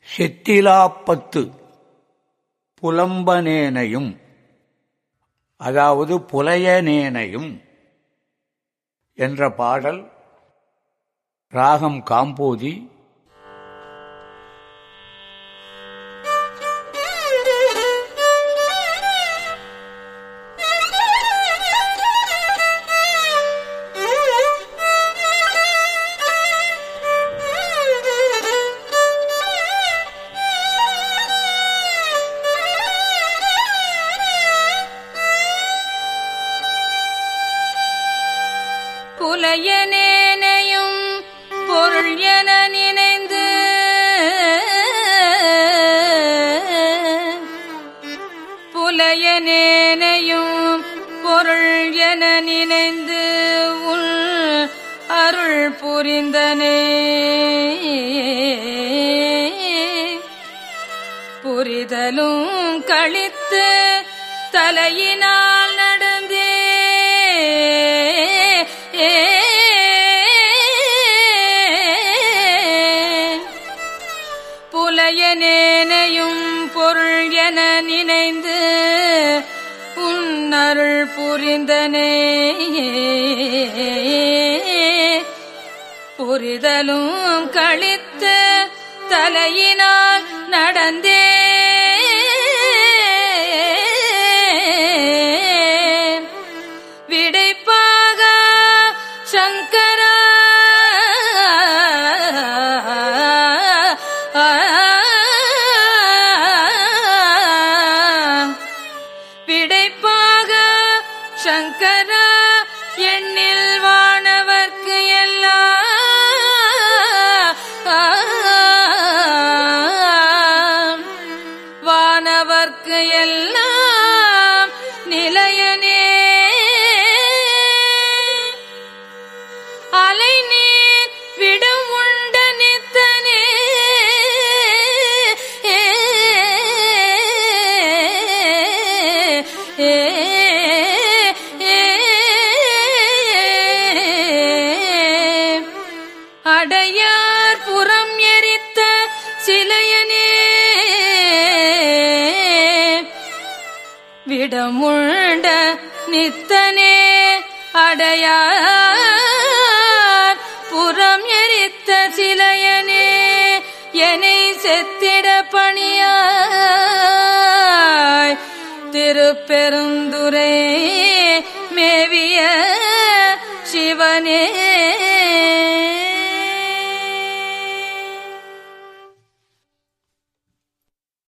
செத்திலாப்பத்து புலம்பனேனையும் அதாவது புலையனேனையும் என்ற பாடல் ராகம் காம்போதி புலையனேனையும் பொருள் என நினைந்து புலையனேனையும் பொருள் என நினைந்து உள் அருள் புரிந்தனே புரிதலும் கழித்து தலையினால் நடந்தே புலையனேனையும் பொருள் என நினைந்து உன்னருள் புரிந்தனே புரிதலும் கழித்து தலையினால் நடந்தே விடைப்பாக சங்கரா விடைப்பாக சங்கரா எண்ணில் வானவர்க்கு எல்லாம் வானவர்க்கு எல்லாம் நிலையனே அலை நீர் விடம் உண்ட நித்தனே அடையார் புறம் எரித்த சிலையனே விடமுண்ட நித்தனே அடையார் புறம் எரித்த சிலையனே என்னை செத்திட பணியாய் திருப்பெருந்துரை மேவிய சிவனே